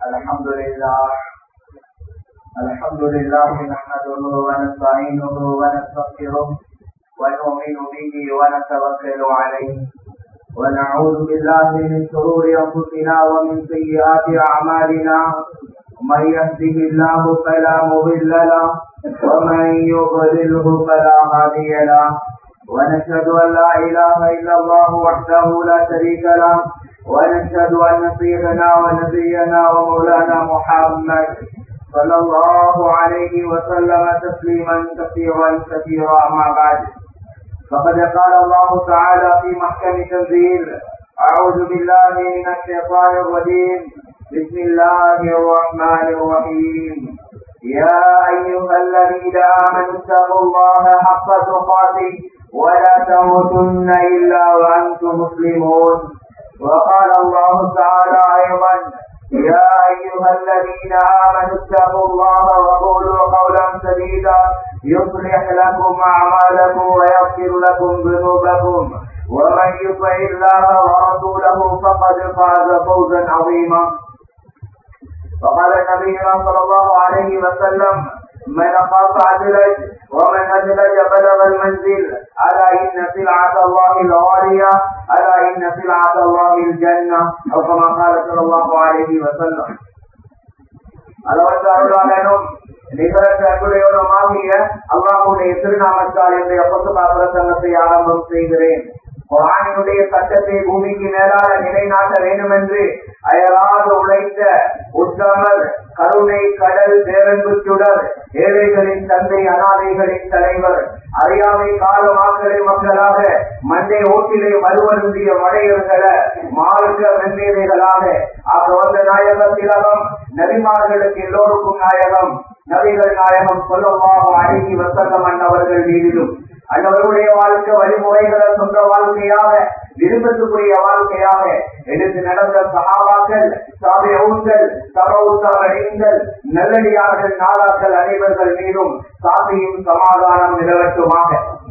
الحمد لله الحمد لله نحمده ونستعينه ونستغفره ونؤمن به ونتوكل عليه ونعوذ بالله من شرور انفسنا ومن سيئات اعمالنا من يهده الله فلا مضل له ومن يضلله فلا هادي له ونشهد ان لا اله الا الله وحده لا شريك له ونشهد ان سيدنا ونبينا ومولانا محمد صلى الله عليه وسلم تسليما كثيرا كثيرا اما بعد فقد قال الله تعالى في محكم تنزيل اعوذ بالله من الشيطان الرجيم بسم الله الرحمن الرحيم يا ايها الذين امنوا اتقوا الله حق تقاته ولا تموتن الا وانتم مسلمون وقال الله تعالى ايضا يا ايها الذين امنوا اتقوا الله وقولوا قولا سديدا يصلح لكم اعمالكم ويغفر لكم ذنوبكم ومن يطع الله ورسوله فقد فاز فوزا عظيما وقال نبينا صلى الله عليه وسلم من خاف عدلج ومن أدلج بلغ المنزل ألا إن سلعة الله الغالية ألا إن سلعة الله الجنة أو كما قال صلى الله عليه وسلم அளவற்ற அருளாளனும் நிகரற்ற அன்புடையவனுமாகிய அல்லாஹுடைய திருநாமத்தால் என்னுடைய பொதுபா பிரசங்கத்தை ஆரம்பம் செய்கிறேன் குரானினுடைய சட்டத்தை பூமிக்கு மேலாக நிலைநாட்ட வேண்டும் என்று அயராது உழைத்த உத்தமர் கருணை கடல் பேரன்பு சுடர் ஏழைகளின் தந்தை அனாதைகளின் தலைவர் அறியாமை காலமாக்களை மக்களாக மண்டை ஓட்டிலே மறுவருந்திய மடையர்களை மார்க்க மென்மேதைகளாக ஆக வந்த நாயக திலகம் நபிமார்களுக்கு எல்லோருக்கும் நாயகம் நபிகள் நாயகம் சொல்லமாக அழகி வசந்த மன்னவர்கள் மீதிலும் அன்னவர்களுடைய வாழ்க்கை வழிமுறைகளை சொந்த வாழ்க்கையாக விரும்பத்துக்குரிய வாழ்க்கையாக எடுத்து நடந்த சகாபாக்கள் சாபியவுங்கள் சபவுத்தாரடிங்கள் நல்லடியார்கள் நாடாக்கள் அனைவர்கள் மீதும் சாந்தியும் சமாதானம் நிலவட்டுமாக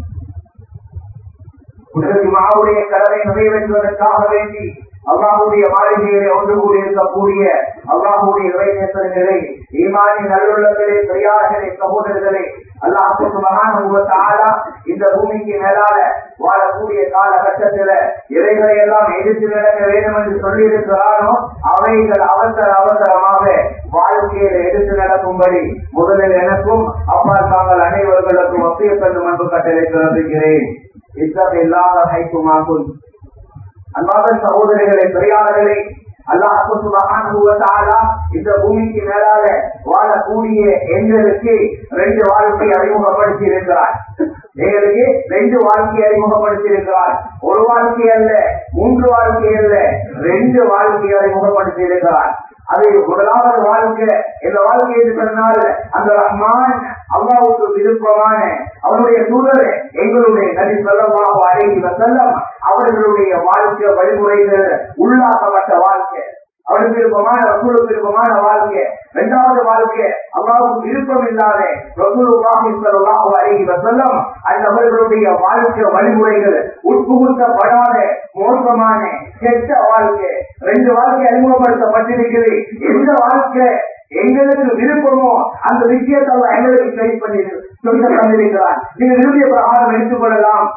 உடலுக்கு மாவுடைய கடலை நிறைவேற்றுவதற்காக வேண்டி அல்லாஹுடைய மாளிகையிலே ஒன்று கூடியிருக்கக்கூடிய அல்லாஹுடைய இறைநேசர்களே ஈமானி நல்லுள்ளங்களே பெரியார்களே சகோதரர்களே அல்லாஹுக்கு மகான இந்த பூமிக்கு மேலால வாழக்கூடிய காலகட்டத்தில இவைகளை எல்லாம் எதிர்த்து நடக்க வேண்டும் என்று சொல்லியிருக்கிறானோ அவைகள் அவசர அவசரமாக வாழ்க்கையில எடுத்து நடக்கும்படி முதலில் எனக்கும் அப்பா தாங்கள் அனைவர்களுக்கும் ஒப்பிய பெண்ணும் அன்பு கட்டளை பிறப்பிக்கிறேன் இத்தகையில்லாத ஹைக்குமாக்கும் அன்பாத சகோதரிகளே பெரியார்களே அல்லாஹ் இந்த பூமிக்கு மேலாக வாழக்கூடிய எங்களுக்கு ரெண்டு வாழ்க்கை அறிமுகப்படுத்தி இருக்கிறார் எங்களுக்கு ரெண்டு வாழ்க்கை அறிமுகப்படுத்தி இருக்கிறார் ஒரு வாழ்க்கை அல்ல மூன்று வாழ்க்கை அல்ல ரெண்டு வாழ்க்கை அறிமுகப்படுத்தி இருக்கிறார் அது முதலாவது வாழ்க்கை இந்த வாழ்க்கை சொன்னால் அந்த ரஹ்மான் அல்லாவுக்கு விருப்பமான அவருடைய தூதர் எங்களுடைய நதி சொல்லமாக அழகி வசல்லம் அவர்களுடைய வாழ்க்கை வழிமுறைகள் உள்ளாக்கப்பட்ட வாழ்க்கை அவனுக்கு விருப்பமான ரசூலுக்கு விருப்பமான வாழ்க்கை இரண்டாவது வாழ்க்கை அல்லாவுக்கு விருப்பம் இல்லாத ரசூலுல்லாஹு அழகி வசல்லம் அந்தவர்களுடைய வாழ்க்கை வழிமுறைகள் உட்புகுத்தப்படாத மோசமான கெட்ட வாழ்க்கை ரெண்டு வாழ்க்கை அறிமுகப்படுத்தப்பட்டிருக்கிறது எந்த வாழ்க்கை எங்களுக்கு விருப்பமோ அந்த விஷயத்தை எங்களுக்கு சரி பண்ணி சொல்ல தந்திருக்கிறார் நீங்க விரும்பிய பிரகாரம் எடுத்துக் கொள்ளலாம்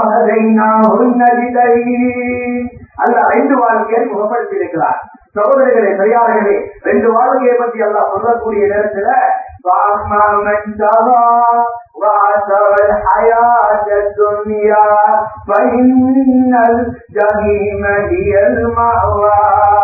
அல்ல ரெண்டு வாழ்க்கையை முகப்படுத்தியிருக்கிறார் சகோதரர்களே பெரியார்களே ரெண்டு வாழ்க்கையை பற்றி எல்லாம் சொல்லக்கூடிய நேரத்துல وآثر الحياة الدنيا فإن الجحيم هي المأوى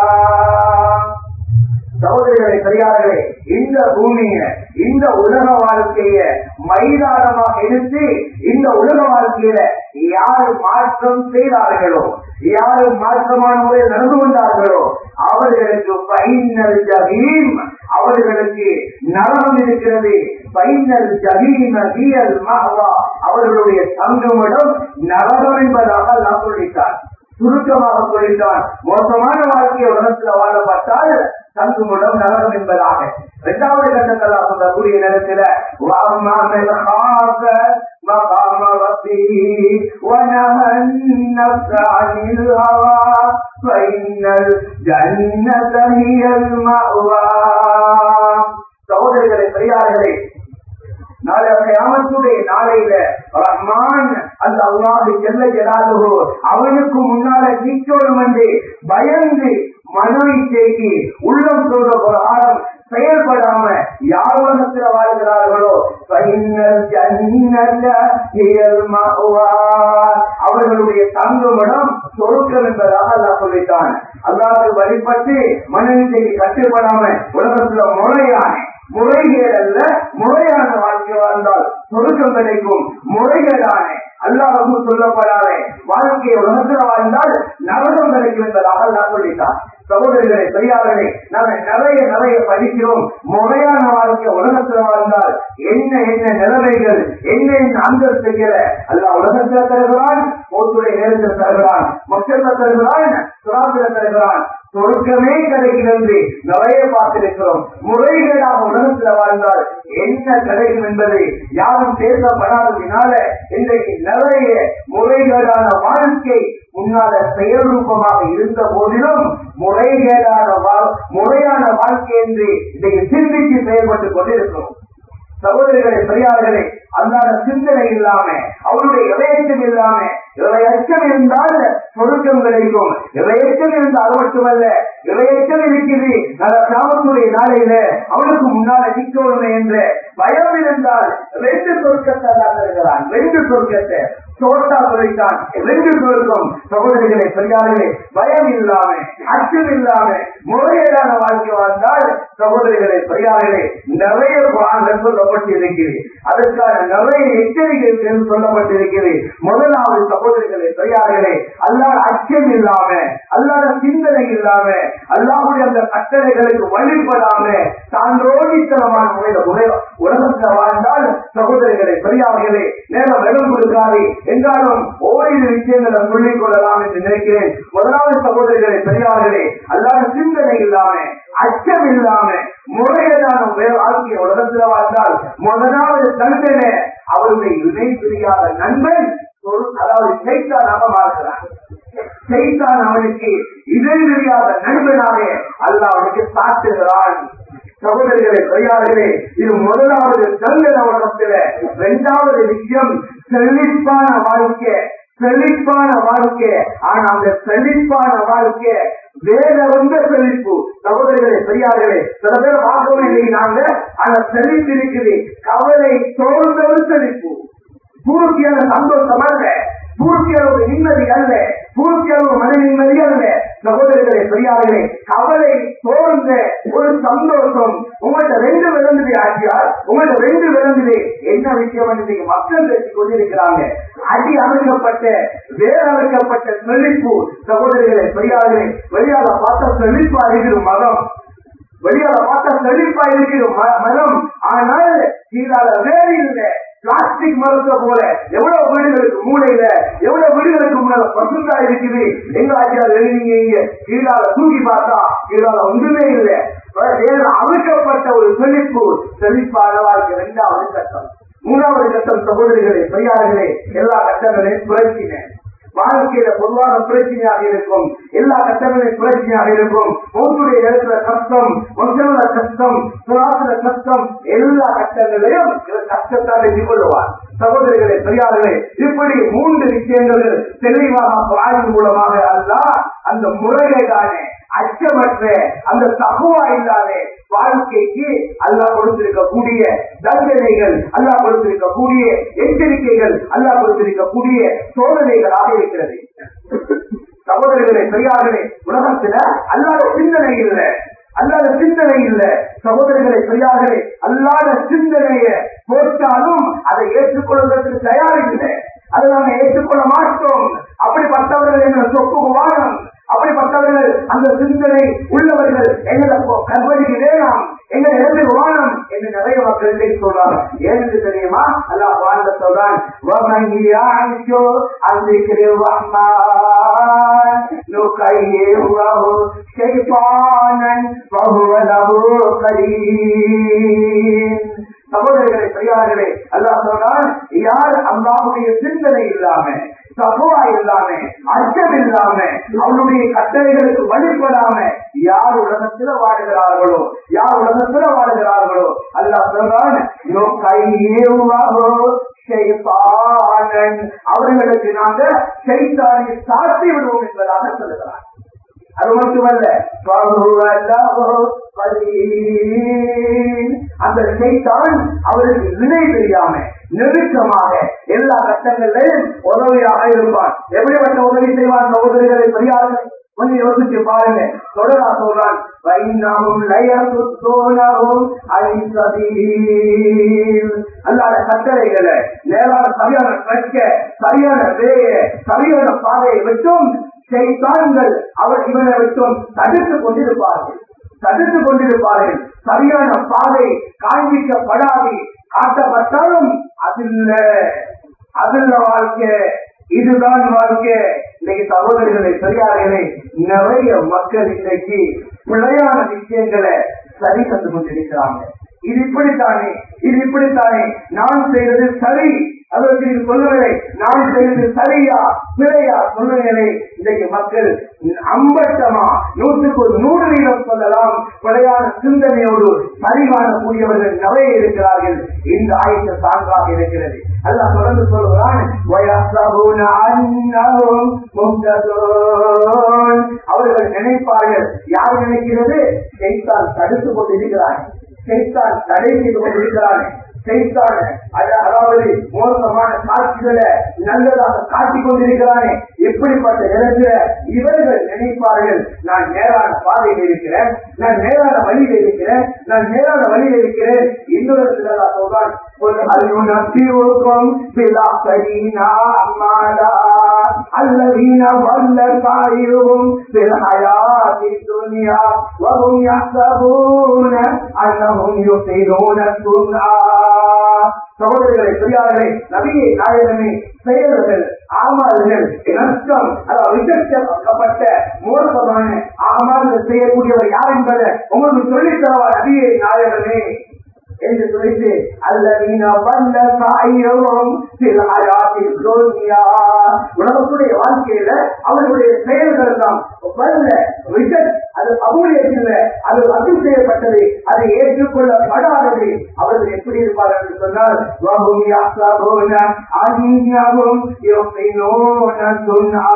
சகோதரிகளை பெரியார்களே இந்த பூமிய இந்த உலக வாழ்க்கைய மைதானமாக எடுத்து இந்த உலக வாழ்க்கையில யார் மாற்றம் செய்தார்களோ யார் மாற்றமான முறையில் நடந்து கொண்டார்களோ அவர்களுக்கு பைனல் ஜகீம் அவர்களுக்கு நரகம் இருக்கிறது பைனல் ஜகீம் அவர்களுடைய சங்கமிடம் நரகம் என்பதாக நான் சொல்லிட்டார் சுருக்கமாக சொல்லிட்டான் மோசமான வாழ்க்கையை உலகத்தில் வாழப்பட்டால் தங்குமிடம் நரகம் என்பதாக இரண்டாவது கட்டத்தில் சொல்லக்கூடிய நேரத்தில் مقام ربه ونهى النفس عن الهوى فإن الجنة هي المأوى சகோதரிகளை பெரியார்களே நாளை கயாமத்துடைய நாளையில ரஹ்மான் அந்த அல்லாஹு செல்ல ஜலாலுகோ அவனுக்கு முன்னால நீச்சோடும் என்று பயந்து மனவை செய்தி உள்ளம் சொல்ற பிரகாரம் செயல்படாம யார் உலகத்தில் வாழ்கிறார்களோ அவர்களுடைய தங்குமிடம் சொருக்கம் என்பதாக அல்லா சொல்லிட்டான் அல்லாது வழிபட்டு மனநிலை கட்டுப்படாம உலகத்துல முறையான முறைகேடு அல்ல முறையான வாழ்க்கை வாழ்ந்தால் சொருக்கம் கிடைக்கும் முறைகேடான அல்லாஹும் சொல்லப்படாத வாழ்க்கையை உலகத்தில் வாழ்ந்தால் நரகம் கிடைக்கும் என்பதாக அல்லா சொல்லிட்டான் சகோதரிகளே பெரியார்களே நாம நிறைய நிறைய படிக்கிறோம் முறையான வாழ்க்கை உலகத்தில் வாழ்ந்தால் என்ன என்ன நிலைமைகள் என்ன என்ன அந்தல் செய்யல அல்ல உலகத்தில் தருகிறான் போத்துடைய நேரத்தில் தருகிறான் மக்கள் தருகிறான் சுறாத்தில் தருகிறான் சொர்க்கமே கிடைக்கிறது நிறைய பார்த்திருக்கிறோம் முறைகேடாக உலகத்தில் வாழ்ந்தால் என்ன கிடைக்கும் என்பதை யாரும் பேசப்படாததினால இன்றைக்கு நிறைய முறைகேடான வாழ்க்கை முன்னால செயல் ரூபமாக இருந்த போதிலும் முறைகேடான முறையான வாழ்க்கை என்று இன்றைக்கு சிந்தித்து செயல்பட்டுக் கொண்டிருக்கிறோம் சகோதரிகளை பெரியார்களே அல்லாத சிந்தனை இல்லாம அவருடைய இளையச்சம் இல்லாம இளையச்சம் இருந்தால் சொருக்கம் கிடைக்கும் இளையச்சம் இருந்தால் அது மட்டுமல்ல இளையச்சம் இருக்குது நல்ல கிராமத்துடைய நாளையில அவனுக்கு முன்னால நிக்கணுமே என்ற பயம் இருந்தால் ரெண்டு சொர்க்கத்தை தான் தருகிறான் ரெண்டு சொர்க்கத்தை சோட்டா சொல்லிட்டான் ரெண்டு சொர்க்கம் சகோதரிகளை பெரியார்களே பயம் இல்லாம அச்சம் இல்லாம முறையேடான வாழ்க்கை வாழ்ந்தால் சகோதரிகளை பெரியார்களே நிறைய குரான்கள் சொல்லப்பட்டிருக்கிறது அதற்கான நிறைய எச்சரிக்கைகள் சொல்லப்பட்டிருக்கிறது முதலாவது சகோதரிகளை பெரியார்களே அல்லாத அச்சம் இல்லாம அல்லாத சிந்தனை இல்லாம அல்லாஹுடைய அந்த கட்டளைகளுக்கு வழிபடாம சான்றோடித்தனமான முறையில முறை உலகத்தில் வாழ்ந்தால் சகோதரிகளை பெரியார்களே நேரம் இடம் கொடுக்காது என்றாலும் ஓரிரு விஷயங்களை சொல்லிக் கொள்ளலாம் என்று நினைக்கிறேன் முதலாவது சகோதரிகளை பெரியார்களே அல்லாத சிந்தனை இல்லாம அச்சம் இல்லாம முறையதான வாழ்க்கைய உலகத்தில் வாழ்ந்தால் முதலாவது தண்டனை அவருடைய இணை பிரியாத நண்பன் அதாவது சைத்தானாக மாறுகிறான் சைத்தான் அவனுக்கு இணை பிரியாத நண்பனாக அல்ல அவனுக்கு சாட்டுகிறான் சகோதரிகளே பெரியார்களே இது முதலாவது தண்டனை உலகத்தில இரண்டாவது விஷயம் செழிப்பான வாழ்க்கை செழிப்பான வாழ்க்கை ஆனா அந்த செழிப்பான வாழ்க்கை வேற வந்த செழிப்பு சகோதரிகளே பெரியார்களே சில பேர் பார்க்கவும் இல்லை நாங்க ஆனா செழிப்பு இருக்குது கவலை தோன்ற ஒரு செழிப்பு பூர்த்தியான சந்தோஷம் அல்ல பூர்த்தியான ஒரு நிம்மதி அல்ல பூர்த்தியான ஒரு மன நிம்மதி அல்ல சகோதரர்களே பெரியார்களே கவலை தோன்ற ஒரு சந்தோஷம் உங்கள்கிட்ட ரெண்டு விளங்குது ஆச்சியார் உங்கள்கிட்ட ரெண்டு விளங்குது என்ன விஷயம் வந்து மக்கள் பேசிக் கொண்டிருக்கிறாங்க அடி அமைக்கப்பட்ட வேற அமைக்கப்பட்ட செழிப்பு சகோதரிகளே பெரியார்களே வெளியால பார்த்தா செழிப்பா இருக்கிற மரம் வெளியால பார்த்தா செழிப்பா இருக்கிற மரம் ஆனால் கீழால வேறு இல்லை பிளாஸ்டிக் மரத்தை போல எவ்வளவு வீடுகளுக்கு மூளையில எவ்வளவு வீடுகளுக்கு முன்னால பசுந்தா இருக்குது எங்க ஆச்சியார் எழுதிங்க இங்க கீழால தூக்கி பார்த்தா கீழால ஒன்றுமே இல்லை அவிழ்க்கப்பட்ட ஒரு செழிப்பு செழிப்பான வாழ்க்கை இரண்டாவது கட்டம் மூணாவது கட்டம் சகோதரிகளே பெரியார்களே எல்லா கட்டங்களையும் புரட்சினேன் வாழ்க்கையில பொதுவாக பிரச்சனையாக இருக்கும் எல்லா கட்டங்களையும் பிரச்சனையாக இருக்கும் மூன்றுடைய நேரத்துல கஷ்டம் மொத்தமுள்ள கஷ்டம் சுராசுல கஷ்டம் எல்லா கட்டங்களையும் கஷ்டத்தால் எதிர்கொள்ளுவார் சகோதரிகளே பெரியார்களே இப்படி மூன்று விஷயங்கள் தெளிவாக ஆய்வு மூலமாக அல்ல அந்த முறையேதான அச்சமற்ற அந்த தகுவா இல்லாத வாழ்க்கைக்கு அல்லா கொடுத்திருக்கக்கூடிய தண்டனைகள் அல்லா கொடுத்திருக்கக்கூடிய எச்சரிக்கைகள் அல்லா கொடுத்திருக்கக்கூடிய சோதனைகளாக இருக்கிறது சகோதரர்களே பெரியார்களே உலகத்துல அல்லாத சிந்தனை இல்லை அல்லாத சிந்தனை இல்ல சகோதரர்களை பெரியார்களே அல்லாத சிந்தனைய போட்டாலும் அதை ஏற்றுக்கொள்வதற்கு தயார் இல்லை அதை நாம ஏற்றுக்கொள்ள மாட்டோம் அப்படிப்பட்டவர்கள் என்ற சொப்பு வாரம் அப்படிப்பட்டவர்கள் அந்த சிந்தனை உள்ளவர்கள் எங்களை கற்பழிக்கு வேணாம் எங்க இடத்தில் வானம் என்று நிறைய மக்கள் இன்றைக்கு சொல்றாங்க ஏன்னு தெரியுமா அல்லாஹ் வாழ்ந்த சொல்றான் وَمَنْ يَعْشُ عَنْ ذِكْرِ الرَّحْمَنِ نُقَيِّضْ لَهُ شَيْطَانًا فَهُوَ لَهُ قَرِينٌ சகோதரர்களே பெரியார்களே அல்லாஹ் சொல்றான் யார் அல்லாஹுடைய சிந்தனை இல்லாம தகுவா இல்லாம அச்சம் இல்லாம அவனுடைய கட்டளைகளுக்கு வழிபடாம யார் உலகத்துல வாழுகிறார்களோ யார் உலகத்துல வாழுகிறார்களோ அல்லாஹ் சொல்றான் "யோ கையேவாகோ ஷைத்தானன்." அவர்களுக்கு நாங்க சைத்தானை சாத்தி விடுவோம் என்பதாக சொல்லுகிறார் அது மட்டுமல்ல அந்த செய்தான் அவருக்கு வினை தெரியாம நெருக்கமாக எல்லா கட்டங்களிலும் உதவியாக இருப்பான் எப்படிப்பட்ட உதவி செய்வான் சகோதரிகளை பெரியார்கள் கொஞ்சம் யோசிச்சு பாருங்க தொடரா சொல்றான் வைநாமும் லயசுத்தோனவும் அல்லாத கட்டளைகளை நேரான சரியான ட்ரக்க சரியான வேய சரியான பாதையை விட்டும் செய்தான்கள் அவர் இவனை விட்டும் தடுத்துக் கொண்டிருப்பார்கள் தடுத்துக் கொண்டிருப்பார்கள் சரியான பாதை காண்பிக்கப்படாது காட்டப்பட்டாலும் அதில்ல அதில்ல வாழ்க்கை இதுதான் வாழ்க்கை இன்னைக்கு சகோதரர்களை பெரியார்களே நிறைய மக்கள் இன்றைக்கு பிழையான விஷயங்களை சரி தந்து கொண்டிருக்கிறாங்க இது இப்படித்தானே இது இப்படித்தானே நான் செய்வது சரி அதற்கு இது சொல்லுவதை நான் செய்வது சரியா பிழையா சொல்லுவதை இன்றைக்கு மக்கள் அம்பட்டமா நூற்றுக்கு ஒரு நூறு வீதம் சொல்லலாம் பிழையான சிந்தனையோடு சரி காணக்கூடியவர்கள் நிறைய இருக்கிறார்கள் இந்த ஆயத்த சான்றாக இருக்கிறது அல்லாஹ் தொடர்ந்து சொல்கிறான் "வயஹ்சபூன அன்னஹும் முஹ்ததூன்." அவர்கள் நினைப்பார்கள் யார் நினைக்கிறது ஷைத்தான் தடுத்துக் கொண்டிருக்கிறான் ஷைத்தான் தடை செய்து கொண்டிருக்கிறான் செய்தான அதாவது மோசமான காட்சிகளை நல்லதாக காட்டிக் கொண்டிருக்கிறானே இப்படிப்பட்ட இடத்துல இவர்கள் நினைப்பார்கள் நான் நேரான பாதையில் இருக்கிறேன் நான் நேரான வழியில் இருக்கிறேன் நான் நேரான வழியில் இருக்கிறேன் இன்னொரு சிலரா சொல்றான் قل هل ننبئكم بالأخسرين أعمالا الذين ضل سعيهم في الحياة الدنيا وهم يحسبون أنهم يحسنون صنعا சகோதரர்களை பெரியார்களே நபியை நாயகமே செயல்கள் ஆமால்கள் நஷ்டம் அதாவது விசேஷப்பட்ட மோசமான ஆமால்கள் செய்யக்கூடியவர் யார் என்பதை உங்களுக்கு சொல்லித் தரவா நபியை நாயகமே என்று சொல்லிட்டு அல்லவீன வல்ல சாயும் சில அயாத்தில் துன்யா உலகத்துடைய வாழ்க்கையில அவர்களுடைய செயல்கள் தான் வல்ல ரிஜெக்ட் அது அமூலியத்தில் அது ரத்து செய்யப்பட்டது அது ஏற்றுக்கொள்ளப்படாதது அவர்கள் எப்படி இருப்பார்கள் என்று சொன்னால் வஹும் யஹ்சபூன அன்னஹும் யுஹ்சினூன சுன்ஆ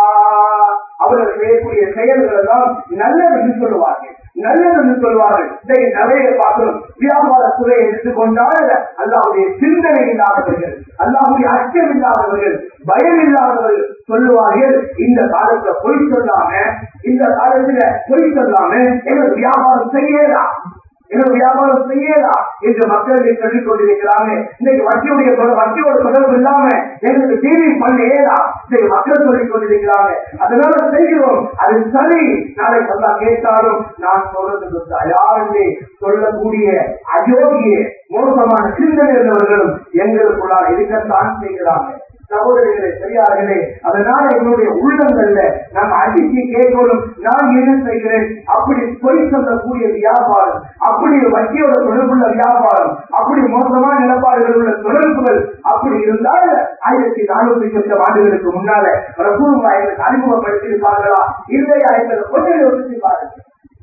அவர்கள் செய்யக்கூடிய செயல்கள் எல்லாம் நல்லது என்று சொல்லுவார்கள் நல்லது என்று சொல்வார்கள் இதை நிறைய பார்க்கிறோம் வியாபார துறையை எடுத்துக்கொண்டால் அல்லாவுடைய சிந்தனை இல்லாதவர்கள் அல்லாவுடைய அச்சம் இல்லாதவர்கள் பயம் இல்லாதவர்கள் சொல்லுவார்கள் இந்த காலத்துல பொய் சொல்லாம இந்த காலத்துல பொய் சொல்லாம எங்களுக்கு வியாபாரம் செய்யலாம் எங்களுக்கு வியாபாரம் செய்யலாம் என்று மக்களுக்கு சொல்லிக் கொண்டிருக்கிறாங்க இன்னைக்கு வட்டியுடைய தொடர் வட்டியோட தொடர்பு இல்லாம எங்களுக்கு டிவி பண்ண ஏலாம் இன்னைக்கு மக்கள் சொல்லிக் கொண்டிருக்கிறாங்க அதனால செய்கிறோம் அது சரி நாளை நல்லா கேட்டாலும் நான் சொல்றது தயாரிலே சொல்லக்கூடிய அயோக்கிய மோசமான சிந்தனை உள்ளவர்களும் எங்களுக்குள்ளால் இருக்கத்தான் செய்கிறாங்க சகோதரிகளே பெரியார்களே அதனால என்னுடைய உள்ளங்கள்ல நாம் அடிச்சு கேட்கணும் நான் என்ன செய்கிறேன் அப்படி பொய் சொல்லக்கூடிய வியாபாரம் அப்படி வட்டியோட தொடர்புள்ள வியாபாரம் அப்படி மோசமான நிலப்பாடுகள் உள்ள தொடர்புகள் அப்படி இருந்தால் ஆயிரத்தி நானூத்தி சொச்சம் ஆண்டுகளுக்கு முன்னால ரசூலுல்லா எனக்கு அறிமுகப்படுத்தியிருப்பார்களா இல்லையா என்பதை கொஞ்சம் யோசிச்சு பாருங்க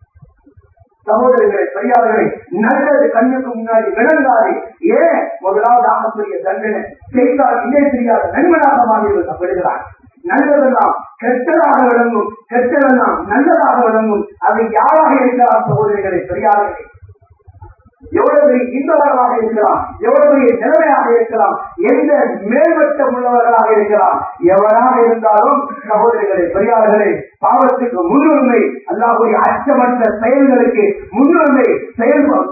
சகோதரர்களை பெரியார்களே நல்லது கண்ணுக்கு முன்னாடி விளங்காது ஏன் முதலாவது ஆகக்கூடிய தண்டனை செய்தால் இல்லை தெரியாத நண்பனாக மாறிவிடுகிறான் நல்லதெல்லாம் கெட்டதாக விளங்கும் கெட்டதெல்லாம் நல்லதாக விளங்கும் அது யாராக இருக்கிறார் சகோதரிகளை பெரியார்களே எவ்வளவு பெரிய இன்பவர்களாக இருக்கலாம் எவ்வளவு பெரிய நிலைமையாக இருக்கலாம் எந்த மேம்பட்ட உள்ளவர்களாக இருக்கலாம் எவராக இருந்தாலும் சகோதரிகளே பெரியார்களே பாவத்துக்கு முன்னுரிமை அல்லாவுடைய அச்சமற்ற செயல்களுக்கு முன்னுரிமை செயல் அதாவது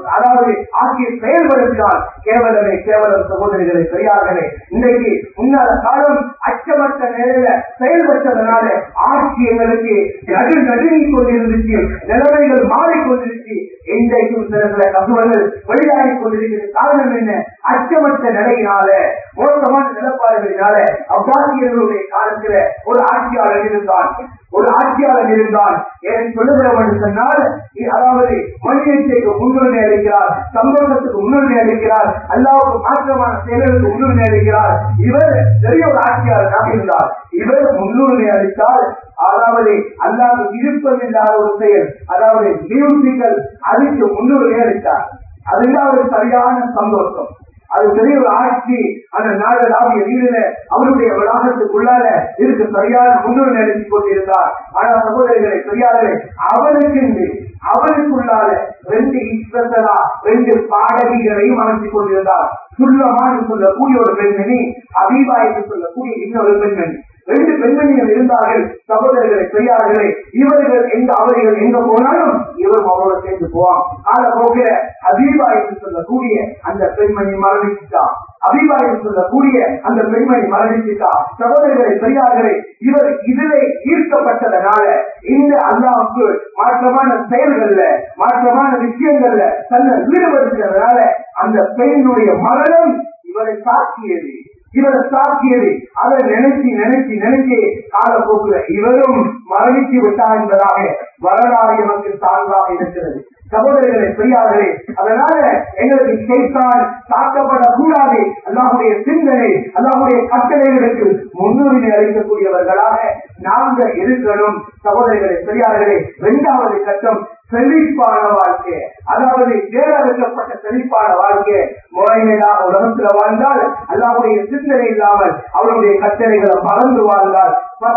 அதாவது ஆட்சியை செயல்படுத்தினால் கேவலமே கேவலம் சகோதரிகளை பெரியார்களே இன்றைக்கு முன்னால காலம் அச்சமற்ற நிலையில செயல்பட்டதனால ஆட்சி எங்களுக்கு நடு நடுங்கிக் கொண்டிருந்துச்சு நிலைமைகள் மாறிக்கொண்டிருச்சு இன்றைக்கும் சில சில தகவல்கள் வெளியாகி கொண்டிருக்கிறது காரணம் என்ன அச்சமற்ற நிலையினால மோசமான நிலப்பாடுகளினால அப்பாசியர்களுடைய காலத்துல ஒரு ஆட்சியாளர் இருந்தான் ஒரு ஆட்சியாளர் இருந்தான் ஏன் சொல்லுகிறவன் சொன்னால் அதாவது மனிதத்தைக்கு முன்னுரிமை அளிக்கிறார் சந்தோஷத்துக்கு முன்னுரிமை அளிக்கிறார் அல்லாவுக்கு மாற்றமான செயல்களுக்கு முன்னுரிமை அளிக்கிறார் இவர் பெரிய ஒரு ஆட்சியாளராக இருந்தார் இவர் முன்னுரிமை அளித்தால் அதாவது அல்லாது விருப்பம் இல்லாத ஒரு செயல் அதாவது மியூசிக்கல் அதுக்கு முன்னுரிமை அளித்தார் அதுதான் ஒரு சரியான சந்தோஷம் அது பெரிய ஒரு ஆட்சி அந்த நாடலாவிய வீடுல அவருடைய வளாகத்துக்குள்ளால இருக்கு சரியான முன்னுரிமை அளித்துக் கொண்டிருந்தார் ஆனா சகோதரிகளை பெரியார்களே அவனுக்கு அவனுக்குள்ளால ரெண்டு இஸ்வசரா ரெண்டு பாடகிகளையும் அமைத்துக் கொண்டிருந்தார் சுல்லமான்னு சொல்லக்கூடிய ஒரு பெண்மணி அபீபா என்று சொல்லக்கூடிய இன்னொரு பெண்மணி ரெண்டு பெண்மணிகள் இருந்தார்கள் சகோதரர்களை பெரியார்களே இவர்கள் எங்க அவர்கள் எங்க போனாலும் இவரும் அவரோட சேர்ந்து போவான் கால போகிற அபீபா என்று சொல்லக்கூடிய அந்த பெண்மணி மரணிச்சுட்டான் அபீபா என்று சொல்லக்கூடிய அந்த பெண்மணி மரணிச்சுட்டா சகோதரர்களை பெரியார்களே இவர் இதிலே ஈர்க்கப்பட்டதனால இந்த அல்லாவுக்கு மாற்றமான செயல்கள்ல மாற்றமான விஷயங்கள்ல தன்னை ஈடுபடுத்துறதுனால அந்த பெண்ணுடைய மரணம் இவரை சாட்சியது இவரை சாட்சியது அதை நினைச்சு நினைச்சு நினைச்சு காலப்போக்குல இவரும் மரணித்து விட்டார் என்பதாக வரலாறு எமக்கு சார்பாக இருக்கிறது சகோதரர்களே பெரியார்களே அதனால எங்களுக்கு செய்தான் தாக்கப்படக்கூடாது அல்லாவுடைய சிந்தனை அல்லாவுடைய கட்டளைகளுக்கு முன்னுரிமை அளிக்கக்கூடியவர்களாக நாங்கள் இருக்கணும் சகோதரர்களே பெரியார்களே இரண்டாவது கட்டம் செழிப்பான வாழ்க்கை அதாவது தேர்ந்தெடுக்கப்பட்ட செழிப்பான வாழ்க்கை முறைமையாக உலகத்துல வாழ்ந்தால் அல்லாவுடைய சிந்தனை இல்லாமல் அவருடைய கட்டளைகளை மறந்து வாழ்ந்தால்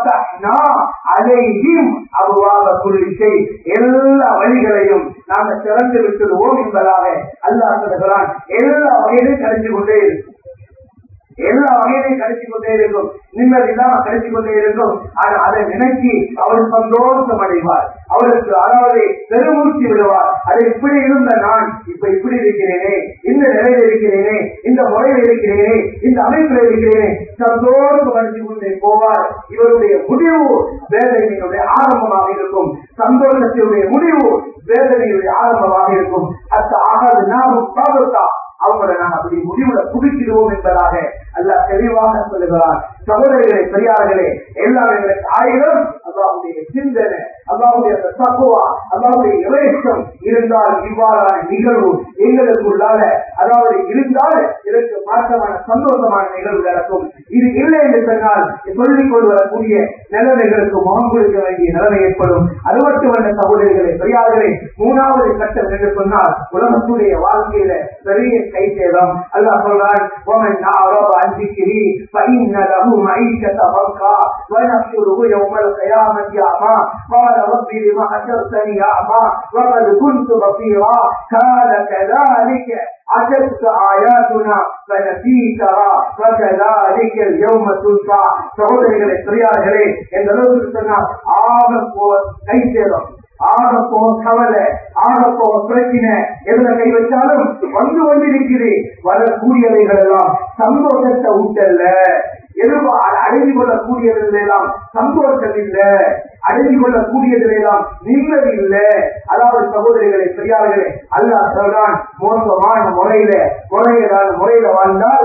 அதையும் அவ்வாக குறிச்சை எல்லா வழிகளையும் நாங்க திறந்து விட்டுடுவோம் என்பதாக அல்லாஹ் சொல்கிறான் எல்லா வகையிலும் கிடைச்சு கொண்டே இருக்கும் எல்லா வகையிலையும் கிடைச்சு கொண்டே இருக்கும் நிம்மதி இல்லாம கிடைச்சு கொண்டே இருக்கும் ஆனா அதை நினைச்சு அவர் சந்தோஷம் அடைவார் அவருக்கு அதாவது பெருமூச்சு விடுவார் அது இப்படி இருந்த நான் இப்ப இப்படி இருக்கிறேனே இந்த நிலையில இருக்கிறேனே இந்த முறையில் இருக்கிறேனே இந்த அமைப்பில் இருக்கிறேனே சந்தோஷம் அடைஞ்சு கொண்டே போவார் இவருடைய முடிவு வேதனையினுடைய ஆரம்பமாக இருக்கும் சந்தோஷத்தினுடைய முடிவு வேதனையுடைய ஆரம்பமாக இருக்கும் அத்த ஆகாது நாமும் பாதுகா அவங்கள நான் அப்படி முடிவுல புதுக்கிடுவோம் என்பதாக அல்ல தெளிவாக சொல்லுகிறார் சகோதரிகளே பெரியார்களே எல்லாம் எங்களுக்கு ஆயிரம் அல்லாவுடைய சிந்தனை அல்லாவுடைய அந்த தக்குவா அல்லாவுடைய இறைச்சம் இருந்தால் இவ்வாறான நிகழ்வு எங்களுக்குள்ளால அதாவது இருந்தால் இதற்கு மாற்றமான சந்தோஷமான நிகழ்வு நடக்கும் இது இல்லை என்று சொன்னால் சொல்லிக் கொண்டு வரக்கூடிய நிலைமைகளுக்கு முகம் கொடுக்க வேண்டிய நிலைமை ஏற்படும் அது மட்டுமல்ல சகோதரிகளே பெரியார்களே மூணாவது கட்டம் என்று சொன்னால் உலகத்துடைய வாழ்க்கையில பெரிய கை சேதம் அல்லாஹ் சொல்றான் ومن أعرض عن ذكري فإن له معيشة ضنكا ونحشره يوم القيامة أعمى قال رب لما حشرتني أعمى وقد كنت بصيرا قال كذلك أتتك آياتنا فنسيتها وكذلك اليوم تنسى சகோதரிகளே பெரியார்களே எந்த அளவுக்கு சொன்னால் ஆக கை சேதம் ஆகப்போ கவலை ஆகப்போ பிரச்சனை எதுல கை வச்சாலும் வந்து கொண்டிருக்குது வரக்கூடியவைகள் எல்லாம் சந்தோஷத்தை ஊட்டல்ல எதிர்பா அடைந்து கொள்ளக்கூடியதுல எல்லாம் சந்தோஷம் இல்ல அடைந்து கொள்ளக்கூடியதுல எல்லாம் நிம்மதி இல்ல அதாவது சகோதரிகளை பெரியார்களே அல்லா சொல்றான் மோசமான முறையில முறையிலான முறையில வாழ்ந்தால்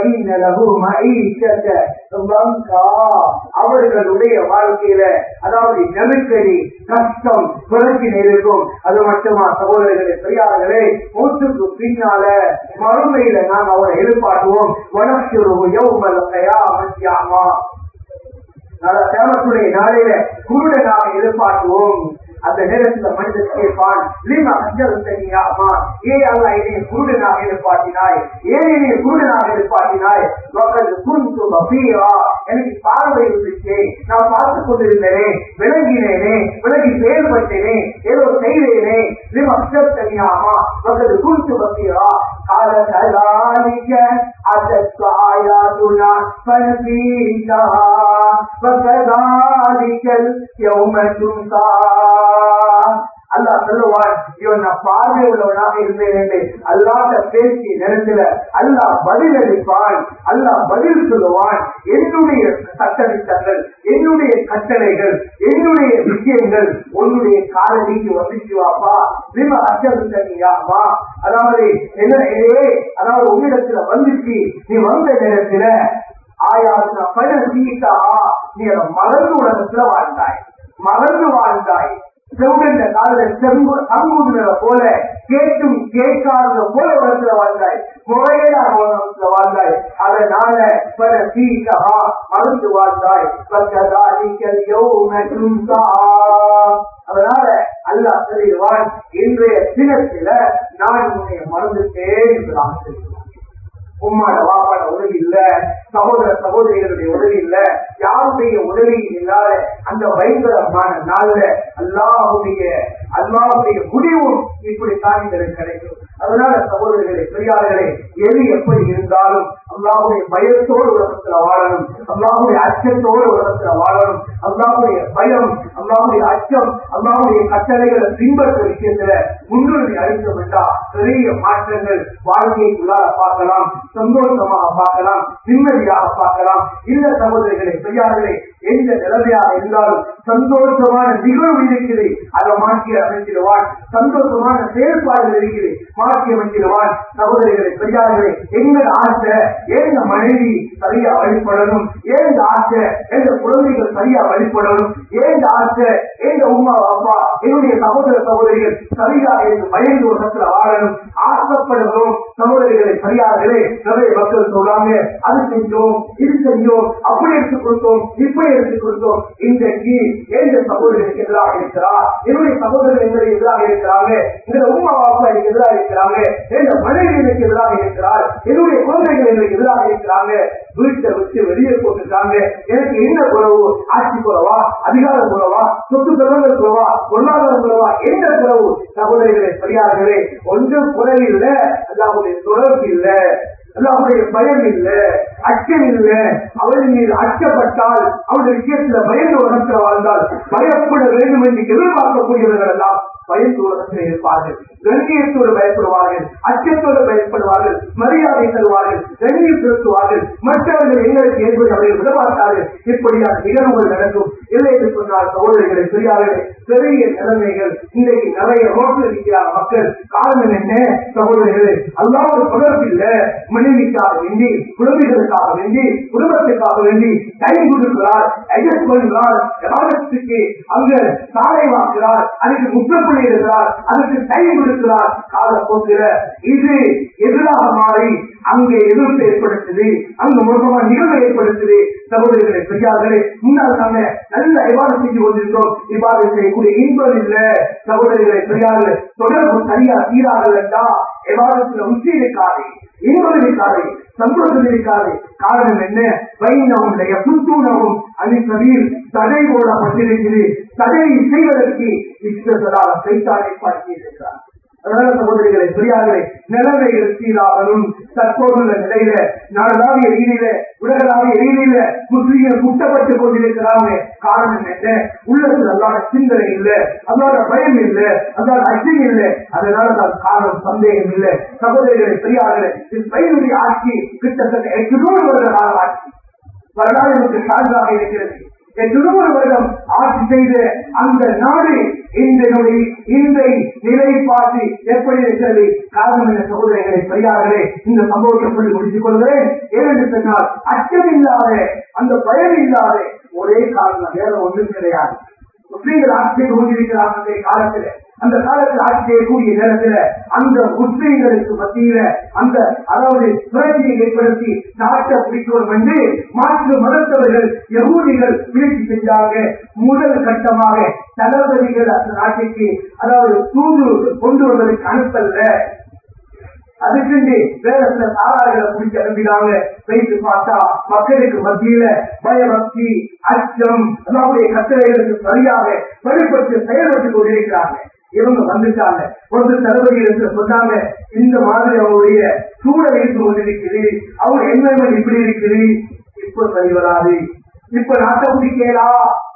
அவர்களுடைய வாழ்க்கையில அதாவது நெருக்கடி கஷ்டம் பிரச்சனை இருக்கும் அது மட்டுமா சகோதரர்களே பெரியார்களே மூச்சுக்கு பின்னால மறுமையில நாம் அவரை எதிர்பார்க்குவோம் வனசுரு யௌமல் கயாமத்தியாமா தேவத்துடைய நாளையில குருடனாக எதிர்பார்க்குவோம் அந்த நேரத்துல மனிதன் கேட்பான் லீமா அஞ்சல் தெரியாமா ஏ அல்ல என்னைய குருடனாக எதிர்பார்த்தினாய் ஏன் என்னைய குருடனாக எதிர்பார்த்தினாய் குருந்து பசீரா எனக்கு பார்வை இருந்துச்சு நான் பார்த்து கொண்டிருந்தேனே விளங்கினேனே விலகி செயல்பட்டேனே ஏதோ செய்தேனே லீமா அஞ்சல் தெரியாமா மக்கள் குருந்து பசீரா قال كذلك أتت آياتنا فنسيتها وكذلك اليوم تنسى அல்லாஹ் சொல்லுவான் இவன் நான் பார்வை உள்ளவனாக இருந்தேன் என்று அல்லாத பேசிய நேரத்துல அல்லாஹ் பதில் அளிப்பான் அல்லாஹ் பதில் சொல்லுவான் என்னுடைய சட்டத்திட்டங்கள் என்னுடைய கட்டளைகள் என்னுடைய விஷயங்கள் உன்னுடைய காலடிக்கு வந்துச்சு வாப்பா விம அச்சவித்தனியாமா அதாவது என்ன ஏ, அதாவது உன்னிடத்துல வந்துச்சு நீ வந்த நேரத்துல ஆயாசன பல சீட்டா நீ அதை மறந்து உலகத்துல வாழ்ந்தாய் மறந்து வாழ்ந்தாய் செவுகண்ட காதல செம்பு சம்பூதுல போல கேட்டும் கேட்காத போல உலகத்துல வாழ்ந்தாய் முறையிலான உலகத்துல வாழ்ந்தாய் அதனால பல சீட்டா மறந்து வாழ்ந்தாய் பக்கதாலிக்கல் யௌம துன்சா. அதனால அல்லாஹ் சொல்லிடுவான் இன்றைய தினத்தில நான் உன்னை மறந்துட்டேன் என்பதாக சொல்லுவான் உம்மாட வாப்பாட உதவி இல்ல சகோதர சகோதரிகளுடைய உதவி இல்ல யாருடைய உதவியும் இல்லாத அந்த பயங்கரமான நாள்ல அல்லாஹுடைய அல்லாஹுடைய முடிவும் இப்படித்தான் எங்களுக்கு கிடைக்கும் அதனால சகோதரர்களே பெரியார்களே எது எப்படி இருந்தாலும் அல்லாஹுடைய பயத்தோடு உலகத்துல வாழணும் அல்லாஹுடைய அச்சத்தோடு உலகத்துல வாழணும் அல்லாஹுடைய பயம் அல்லாஹுடைய அச்சம் அல்லாஹுடைய கட்டளைகளை பின்பற்ற விஷயத்துல முன்னுரிமை அளித்தோம் என்றால் பெரிய மாற்றங்கள் வாழ்க்கைக்குள்ளார பார்க்கலாம் சந்தோஷமாக பார்க்கலாம் நிம்மதியாக பார்க்கலாம் இந்த சகோதரிகளை பெரியார்களே எந்த நிலைமையாக இருந்தாலும் சந்தோஷமான நிகழ்வு இருக்குது அதை மாற்றி அமைச்சிடுவான் சந்தோஷமான செயல்பாடுகள் இருக்குது மாற்றி அமைச்சிடுவான் சகோதரிகளை பெரியார்களே எங்கள் ஆசை எங்க மனைவி சரியா வழிபடணும் ஏந்த ஆசை எங்க குழந்தைகள் சரியா வழிபடணும் ஏந்த ஆசை எங்க உமா அப்பா என்னுடைய சகோதர சகோதரிகள் சரியா என்று பயந்து உலகத்துல வாழணும் ஆசைப்படுகிறோம் சகோதரிகளை சரியார்களே நிறைய மக்கள் சொல்றாங்க அது செஞ்சோம் இது செஞ்சோம் அப்படி எடுத்து கொடுத்தோம் இப்படி எடுத்து கொடுத்தோம் இன்றைக்கு எந்த சகோதரர்களுக்கு எதிராக இருக்கிறார் என்னுடைய சகோதரர்கள் எங்களுக்கு எதிராக இருக்கிறாங்க எங்க உமா அப்பா எனக்கு எதிராக இருக்கிறாங்க எங்க மனைவி எனக்கு எதிராக இருக்கிறார் என்னுடைய குழந்தைகள் எங்களுக்கு எதிராக இருக்கிறாங்க வீட்டை விட்டு வெளியே போட்டுருக்காங்க எனக்கு என்ன குறவு ஆட்சி குறவா அதிகார குறவா சொத்து செல்வங்கள் குறவா பொருளாதார குறவா என்ன குறவு சகோதரிகளே சரியார்களே ஒன்றும் குறைவு இல்ல அல்லாவுடைய தொடர்பு இல்ல அல்லாவுடைய பயம் இல்ல அச்சம் இல்ல அவரின் மீது அச்சப்பட்டால் அவருடைய விஷயத்துல பயந்து உலகத்தில் வாழ்ந்தால் பயப்பட வேண்டும் என்று எதிர்பார்க்கக்கூடியவர்கள் எல்லாம் பயந்து உலகத்தில் இருப்பார்கள் கண்ணியத்தோடு பயப்படுவார்கள் அச்சத்தோடு பயப்படுவார்கள் மரியாதை தருவார்கள் கண்ணியம் செலுத்துவார்கள் மற்றவர்கள் எங்களுக்கு ஏற்படி அவர்கள் விடமாட்டார்கள் இப்படியான நிகழ்வுகள் நடக்கும் இல்லை என்று சொன்னால் சகோதரிகளை பெரியார்களே பெரிய நிலைமைகள் இன்றைக்கு நிறைய ரோட்டில் இருக்கிறார் மக்கள் காரணம் என்ன சகோதரிகளே அல்லாத தொடர்பு இல்ல மனைவிக்காக வேண்டி குழந்தைகளுக்காக வேண்டி குடும்பத்துக்காக வேண்டி டைம் கொடுக்கிறார் அட்ஜஸ்ட் பண்ணுகிறார் எதாரத்துக்கு அங்க சாலை வாக்குகிறார் அதுக்கு முற்றப்புள்ளி இருக்கிறார் அதுக்கு டைம் கொடுக்கிறார் காலப்போக்கிற இது எதிராக மாறி அங்கே எதிர்ப்பு ஏற்படுத்துது அங்க மோசமா நிகழ்வு ஏற்படுத்துது சகோதரிகளை பெரியார்களே முன்னால் நாங்க நல்ல இவ்வாறு செஞ்சு கொண்டிருக்கிறோம் இவ்வாறு செய்யக்கூடிய இன்பம் இல்ல சகோதரிகளை பெரியார்களே தொடர்பு சரியா சீராகல் என்றா எவ்வாறு உச்சி இருக்காது இன்பம் இருக்காது சந்தோஷம் இருக்காது காரணம் என்ன வைணவுடைய புத்தூணவும் அணிசதில் தடை போடப்பட்டிருக்கிறது தடை செய்வதற்கு இஷ்டத்தலாக சைத்தானை பார்த்திருக்கிறார் அதனால சகோதரிகளை பெரியார்களே நிலைமைகள் சீராகணும் தற்போதுள்ள நிலையில நாடாவிய ரீதியில உலகளாவிய ரீதியில முஸ்லீம்கள் குட்டப்பட்டுக் கொண்டிருக்கிறாங்க காரணம் என்ன உள்ளத்தில் அல்லாத சிந்தனை இல்ல அல்லாத பயம் இல்ல அல்லாத அச்சம் இல்ல அதனால தான் காரணம் சந்தேகம் இல்ல சகோதரிகளை பெரியார்களே இது பயிலுடைய ஆட்சி கிட்டத்தட்ட எட்டுநூறு வருட கால ஆட்சி வரலாறு நமக்கு சான்றாக இருக்கிறது எட்டுநூறு வருடம் ஆட்சி செய்த அந்த நாடு இந்த நொடி இன்றை நிலைப்பாட்டு எப்படி இருக்கிறது காரணம் என்ற சகோதரர்களை பெரியார்களே இந்த சம்பவத்தை சொல்லி முடித்துக் கொள்கிறேன் ஏனென்று சொன்னால் அச்சம் இல்லாத அந்த பயம் இல்லாத ஒரே காரணம் வேற ஒன்றும் கிடையாது முஸ்லீம்கள் ஆட்சி செய்து கொண்டிருக்கிறார்கள் அந்த காலத்தில் அந்த காலத்தில் ஆட்சி செய்யக்கூடிய நேரத்தில் அந்த முஸ்லீம்களுக்கு மத்தியில அந்த அதாவது புரட்சியை ஏற்படுத்தி நாட்டை பிடிக்கணும் என்று மாற்று மதத்தவர்கள் யகூதிகள் முயற்சி செஞ்சாங்க முதல் கட்டமாக தளபதிகள் அந்த நாட்டுக்கு அதாவது தூது கொண்டு வருவதற்கு அனுப்பல்ல அதுக்கு வேற சில சாரார்களை பிடிச்சு அனுப்பினாங்க வைத்து பார்த்தா மக்களுக்கு மத்தியில பயபக்தி அச்சம் அல்லாவுடைய கட்டளைகளுக்கு சரியாக வெளிப்பட்டு செயல்பட்டுக் கொண்டிருக்கிறாங்க இவங்க வந்துட்டாங்க ஒரு தளபதி என்று சொன்னாங்க இந்த மாதிரி அவருடைய சூழல் இருந்து கொண்டிருக்குது அவங்க என்வரன்மெண்ட் இப்படி இருக்குது இப்ப சரி வராது இப்ப நாட்டை பிடிக்கலா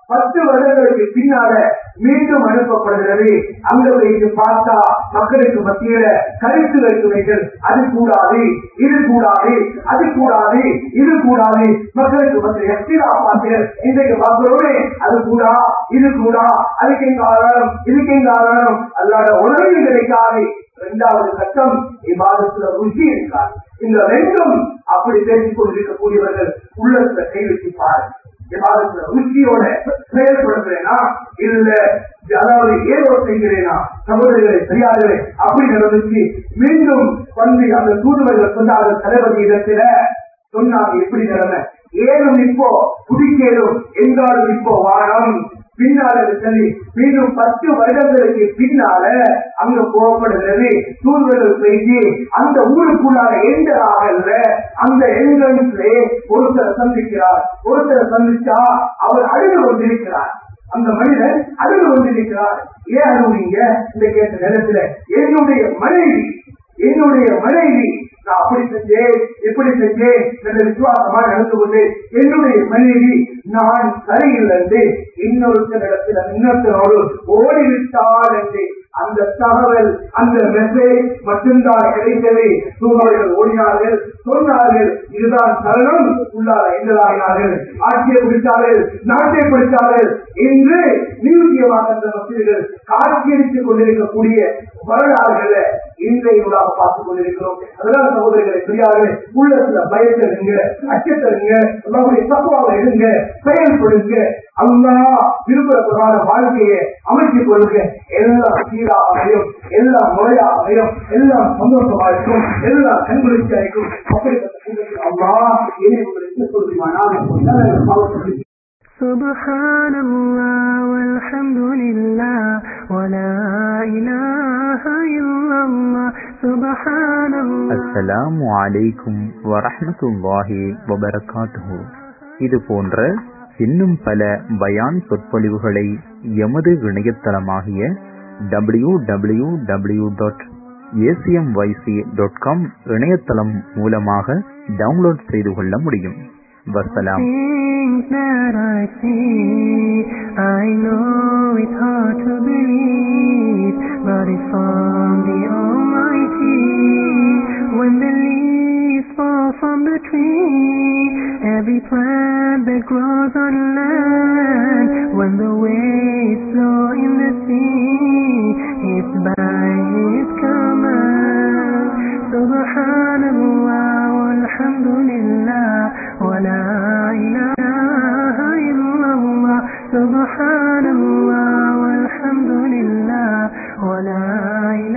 பத்து வருடங்களுக்கு பின்னால மீண்டும் அனுப்பப்படுகிறது அங்க வைத்து பார்த்தா மக்களுக்கு மத்தியில கருத்து வைக்கிறீர்கள் அது கூடாது இது கூடாது அது கூடாது இது கூடாது மக்களுக்கு மத்திய எத்திரா பார்த்தீர்கள் இன்றைக்கு மக்களோடு அது கூடா இது கூடா அதுக்கு எங்க ஆதாரம் இதுக்கு எங்க ஆதாரம் அல்லாத உணர்வு கிடைக்காது இரண்டாவது கட்டம் இவ்வாதத்துல ருசி இருக்காது இந்த ரெண்டும் அப்படி பேசிக் கொண்டிருக்கக்கூடியவர்கள் உள்ளத்துல கை வச்சு பாருங்க விவாதத்துல ருச்சியோட செயல்படுத்துறேனா இல்ல அதாவது ஏதோ செய்கிறேனா சகோதரிகளை சரியாகவே அப்படி நடந்துச்சு மீண்டும் வந்து அந்த தூதுவர்கள் சொன்னார்கள் தளபதி இடத்துல சொன்னாங்க எப்படி நிலைமை ஏதும் இப்போ குடிக்கேதும் என்றாலும் இப்போ வானம் பின்னால சொல்லி மீண்டும் பத்து வருடங்களுக்கு பின்னால அங்க போகப்படுகிறது தூதுவர்கள் செய்தி அந்த ஊருக்குள்ளார எந்த ஆகல அந்த என்ட்ரன்ஸ்லே ஒருத்தர் சந்திக்கிறார் ஒருத்தர் சந்திச்சா அவர் அழுது கொண்டிருக்கிறார் அந்த மனிதன் அழுது கொண்டிருக்கிறார் ஏன் அழுவுறீங்க இந்த கேட்ட நேரத்துல என்னுடைய மனைவி என்னுடைய மனைவி நான் அப்படி செஞ்சேன் இப்படி செஞ்சேன் என்ற விசுவாசமா நடந்து கொண்டு என்னுடைய மனைவி நான் சரியில்லை என்று இன்னொருத்தரிடத்தில் இன்னொருத்தரோடு ஓடிவிட்டார் என்று அந்த தகவல் அந்த மெசேஜ் மட்டும்தான் கிடைத்தது தூதர்கள் ஓடினார்கள் சொன்னார்கள் இதுதான் சரணம் உள்ளார என்றார்கள் ஆட்சியை பிடித்தார்கள் நாட்டை பிடித்தார்கள் என்று நியூசியமாக அந்த மசிதர்கள் காட்சியளித்துக் கொண்டிருக்கக்கூடிய வரலாறுகளை இன்றையூடாக பார்த்துக் கொண்டிருக்கிறோம் அதனால சகோதரர்களை பெரியார்கள் உள்ளத்துல பயத்தை இருங்க அச்சத்தை இருங்க நம்முடைய தப்புவாக இருங்க செயல்படுங்க அல்லா விரும்புற பிரகார வாழ்க்கையை அமைத்துக் கொள்ளுங்க எல்லாம் சீராக அமையும் எல்லாம் முறையாக அமையும் எல்லாம் சந்தோஷமா இருக்கும் எல்லாம் கண்குளிர்ச்சியா இருக்கும் அப்படிப்பட்ட அம்மா இனி உங்களுக்கு சொல்லுமானா سبحان الله والحمد لله ولا إله إلا الله سبحان الله அஸ்ஸலாமு அலைக்கும் வரஹ்மத்துல்லாஹி வபரகாத்துஹு இது போன்ற இன்னும் பல பயான் சொற்பொழிவுகளை எமது இணையதளமாகிய W W W dot ACMYC dot com இணையதளம் மூலமாக டவுன்லோட் செய்து கொள்ள முடியும் வசலாம் Things that I see, I know it's hard to believe, but it's from the Almighty. When the leaves fall from the tree, every plant that grows on land, when the waves flow in the sea, it's by His command. Subhanallah, walhamdulillah, wa la ilaha illallah. Subhanallah, walhamdulillah, wa la ilaha